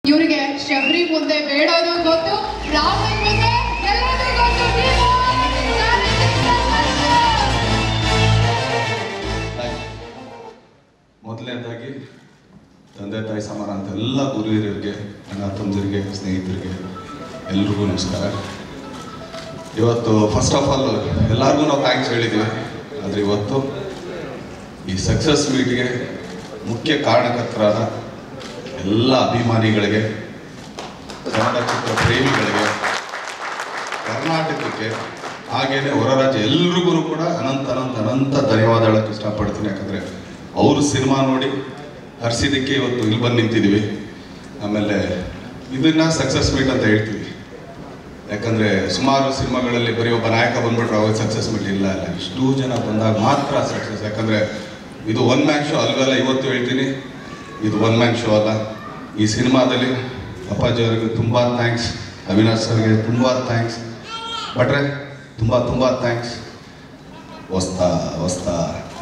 ಇವರಿಗೆ ಶಬರಿ ಮುಂದೆ ಬೇಡೋದು ಗೊತ್ತು ರಾಮನ್ ಮುಂದೆ ಗೆಲ್ಲೋದು ಗೊತ್ತು ನೀವು ಮೊದಲನೇದಾಗಿ ತಂದೆ ತಾಯಿ ಸಮಾನ ಅಂತ ಎಲ್ಲ ಗುರು ಹಿರಿಯರಿಗೆ ಅಣ್ಣ ತಮ್ಮದಿರಿಗೆ ಸ್ನೇಹಿತರಿಗೆ ಎಲ್ರಿಗೂ ನಮಸ್ಕಾರ ಇವತ್ತು ಫಸ್ಟ್ ಆಫ್ ಆಲ್ ಎಲ್ಲರಿಗೂ ನಾವು ಥ್ಯಾಂಕ್ಸ್ ಹೇಳಿದ್ದೀವಿ ಆದರೆ ಇವತ್ತು ಈ ಸಕ್ಸಸ್ ಮೀಟ್ಗೆ ಮುಖ್ಯ ಕಾರಣಕರ್ತರಾದ ಎಲ್ಲ ಅಭಿಮಾನಿಗಳಿಗೆ ಕನ್ನಡ ಚಿತ್ರ ಪ್ರೇಮಿಗಳಿಗೆ ಕರ್ನಾಟಕಕ್ಕೆ ಹಾಗೇನೆ ಹೊರ ರಾಜ್ಯ ಎಲ್ರಿಗೂ ಕೂಡ ಅನಂತ ಅನಂತ ಅನಂತ ಧನ್ಯವಾದ ಹೇಳಕ್ಕೆ ಇಷ್ಟಪಡ್ತೀನಿ ಯಾಕಂದರೆ ಅವರು ಸಿನಿಮಾ ನೋಡಿ ಹರಿಸಿದ್ದಕ್ಕೆ ಇವತ್ತು ಇಲ್ಲಿ ಬಂದು ನಿಂತಿದ್ದೀವಿ ಆಮೇಲೆ ಇದನ್ನ ಸಕ್ಸಸ್ ಮೀಟ್ ಅಂತ ಹೇಳ್ತೀವಿ ಯಾಕಂದರೆ ಸುಮಾರು ಸಿನಿಮಾಗಳಲ್ಲಿ ಬರೀ ಒಬ್ಬ ನಾಯಕ ಬಂದ್ಬಿಟ್ರೆ ಅವಾಗ ಸಕ್ಸಸ್ ಮೀಟ್ ಇಲ್ಲ ಇಲ್ಲ ಇಷ್ಟು ಜನ ಬಂದಾಗ ಮಾತ್ರ ಸಕ್ಸಸ್ ಯಾಕಂದರೆ ಇದು ಒನ್ ಮ್ಯಾನ್ ಶೋ ಅಲ್ವಲ್ಲ ಇವತ್ತು ಹೇಳ್ತೀನಿ ಇದು ಒನ್ ಮ್ಯಾನ್ ಶೋ ಅಲ್ಲ ಈ ಸಿನಿಮಾದಲ್ಲಿ ಅಪ್ಪಾಜಿ ಅವರಿಗೆ ತುಂಬ ಥ್ಯಾಂಕ್ಸ್ ಅವಿನಾಶ್ ಸರ್ಗೆ ತುಂಬ ಥ್ಯಾಂಕ್ಸ್ ಭಟ್ರೆ ತುಂಬ ತುಂಬ ಥ್ಯಾಂಕ್ಸ್ ಹೊಸ್ತಾ ಹೊಸ್ತಾ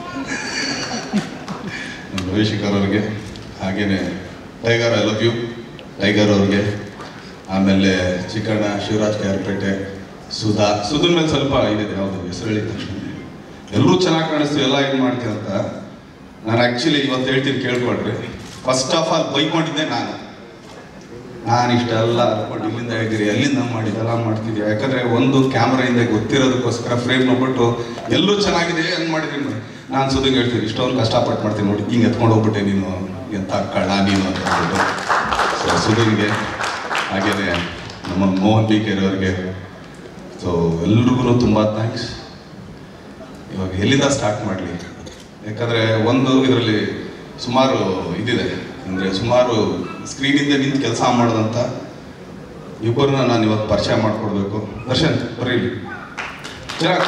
ನಮ್ಮ ರವಿಶೇಖರ್ ಅವ್ರಿಗೆ ಹಾಗೇನೆ tiger I love you tiger ಅವ್ರಿಗೆ ಆಮೇಲೆ ಚಿಕ್ಕಣ್ಣ ಶಿವರಾಜ್ ಕ್ಯಾರ್ಪೇಟೆ ಸುಧಾ ಸುಧನ್ ಮೇಲೆ ಸ್ವಲ್ಪ ಇದಿದೆ ಯಾವುದು ಹೆಸರು ಹೇಳಿದ ತಕ್ಷಣ ಎಲ್ಲರೂ ಚೆನ್ನಾಗಿ ಕಾಣಿಸ್ತೀವಿ ಎಲ್ಲ ಇದು ಮಾಡ್ತೀವಿ ಅಂತ ನಾನು ಆ್ಯಕ್ಚುಲಿ ಇವತ್ತು ಹೇಳ್ತೀನಿ ಕೇಳ್ಕೊಳ್ರಿ ಫಸ್ಟ್ ಆಫ್ ಆಲ್ ಬೈಕೊಂಡಿದ್ದೆ ನಾನು ನಾನು ಇಷ್ಟೆಲ್ಲ ಅನ್ಕೊಂಡು ಇಲ್ಲಿಂದ ಹೇಳಿದಿರಿ ಎಲ್ಲಿಂದ ಮಾಡಿದ್ದೆಲ್ಲ ಮಾಡ್ತಿದ್ದೆ ಯಾಕಂದ್ರೆ ಒಂದು ಕ್ಯಾಮ್ರಾಯಿಂದ ಗೊತ್ತಿರೋದಕ್ಕೋಸ್ಕರ ಫ್ರೇಮ್ ನೋಡ್ಬಿಟ್ಟು ಎಲ್ಲರೂ ಚೆನ್ನಾಗಿದೆ ಹಂಗೆ ಮಾಡಿದ್ದೀನಿ ನಾನು ಸುದ್ದಿಗೆ ಹೇಳ್ತೀನಿ ಇಷ್ಟೊಂದು ಕಷ್ಟಪಟ್ಟು ಮಾಡ್ತೀನಿ ನೋಡಿ ಹಿಂಗೆ ಎತ್ಕೊಂಡು ಹೋಗ್ಬಿಟ್ಟೆ ನೀನು ಎಂತ ಕಳ್ಳ ನೀನು ಅಂತ ಹೇಳ್ಬಿಟ್ಟು ಸೊ ಸುಧನ್ಗೆ ಹಾಗೇನೆ ನಮ್ಮ ಮೋಹನ್ ಬಿ ಕೆರೆಯವ್ರಿಗೆ ಸೊ ಎಲ್ರಿಗೂ ತುಂಬ ಥ್ಯಾಂಕ್ಸ್ ಇವಾಗ ಎಲ್ಲಿಂದ ಸ್ಟಾರ್ಟ್ ಮಾಡಲಿ ಯಾಕಂದರೆ ಒಂದು ಇದರಲ್ಲಿ ಸುಮಾರು ಇದಿದೆ ಅಂದರೆ ಸುಮಾರು ಸ್ಕ್ರೀನಿಂದ ನಿಂತು ಕೆಲಸ ಮಾಡೋದಂತ ಇಬ್ಬರನ್ನ ನಾನು ಇವತ್ತು ಪರಿಚಯ ಮಾಡಿಕೊಡ್ಬೇಕು ದರ್ಶನ್ ಬರ್ರಿ ಇಲ್ಲಿ ಚಿರಾಗ್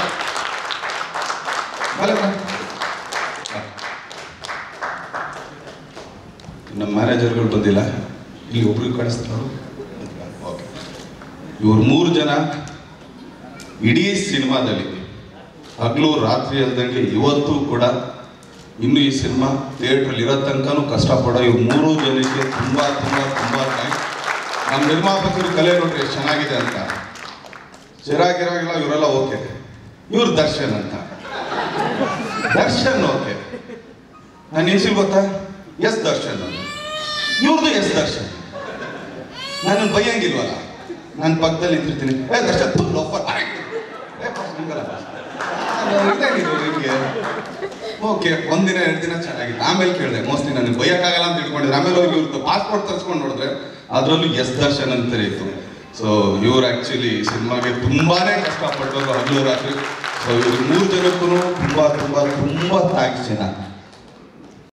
ಬಲೆ ಬಾ. ಬಾ. ನಮ್ಮ ಮ್ಯಾನೇಜರ್ಗಳು ಬಂದಿಲ್ಲ ಇಲ್ಲಿ ಒಬ್ರಿಗೆ ಕಾಣಿಸ್ತಾರೆ ಓಕೆ ಇವ್ರು ಮೂರು ಜನ ಇಡೀ ಸಿನಿಮಾದಲ್ಲಿ ಹಗಲು ರಾತ್ರಿ ಅಲ್ದಂಗೆ ಇವತ್ತು ಕೂಡ ಇನ್ನು ಈ ಸಿನಿಮಾ ಥಿಯೇಟ್ರಲ್ಲಿ ಇರೋ ತನಕನೂ ಕಷ್ಟಪಡೋ ಇವ್ ಮೂರು ಜನಕ್ಕೆ ತುಂಬ ತುಂಬ ತುಂಬ ಥ್ಯಾಂಕ್ಸ್ ನಮ್ಮ ನಿರ್ಮಾಪಕರು ಕಲೆ ನೋಡ್ರಿ ಎಷ್ಟು ಚೆನ್ನಾಗಿದೆ ಅಂತ ಚಿರಾಗಿರಾಗಿಲ್ಲ ಇವರೆಲ್ಲ ಓಕೆ ಇವ್ರು ದರ್ಶನ್ ಅಂತ ದರ್ಶನ್ ಓಕೆ ನಾನು ಹೆಸರು ಗೊತ್ತಾ ಎಸ್ ದರ್ಶನ್ ಅಂತ ಇವ್ರದ್ದು ಎಸ್ ದರ್ಶನ್ ನಾನು ಬೈಯಂಗಿಲ್ವಲ್ಲ ನನ್ನ ಪಕ್ಕದಲ್ಲಿ ನಿಂತಿರ್ತೀನಿ ಏ ದರ್ಶನ್ ತುಂಬ ಲೋಫರ್ ನಿಮಗೆ ಓಕೆ ಒಂದಿನ ಎರಡು ದಿನ ಚೆನ್ನಾಗಿತ್ತು ಆಮೇಲೆ ಕೇಳಿದೆ ಮೋಸ್ಟ್ಲಿ ನನಗೆ ಬೈಯಕ್ಕಾಗಲ್ಲ ಅಂತ ಇಟ್ಕೊಂಡಿದ್ರೆ ಆಮೇಲೆ ಹೋಗಿ ಇವ್ರದ್ದು ಪಾಸ್ಪೋರ್ಟ್ ತರಿಸ್ಕೊಂಡು ನೋಡಿದ್ರೆ ಅದರಲ್ಲೂ ಎಸ್ ದರ್ಶನ್ ಅಂತ ಇತ್ತು ಸೊ ಇವ್ರು ಆ್ಯಕ್ಚುಲಿ ಸಿನಿಮಾಗೆ ತುಂಬಾನೇ ಕಷ್ಟಪಟ್ಟವರು ಹಗಲು ರಾತ್ರಿ ಸೊ ಇವ್ರು ಮೂರು ಜನಕ್ಕೂ ತುಂಬ ತುಂಬ ತುಂಬ ಥ್ಯಾಂಕ್ಸ್ ಜನ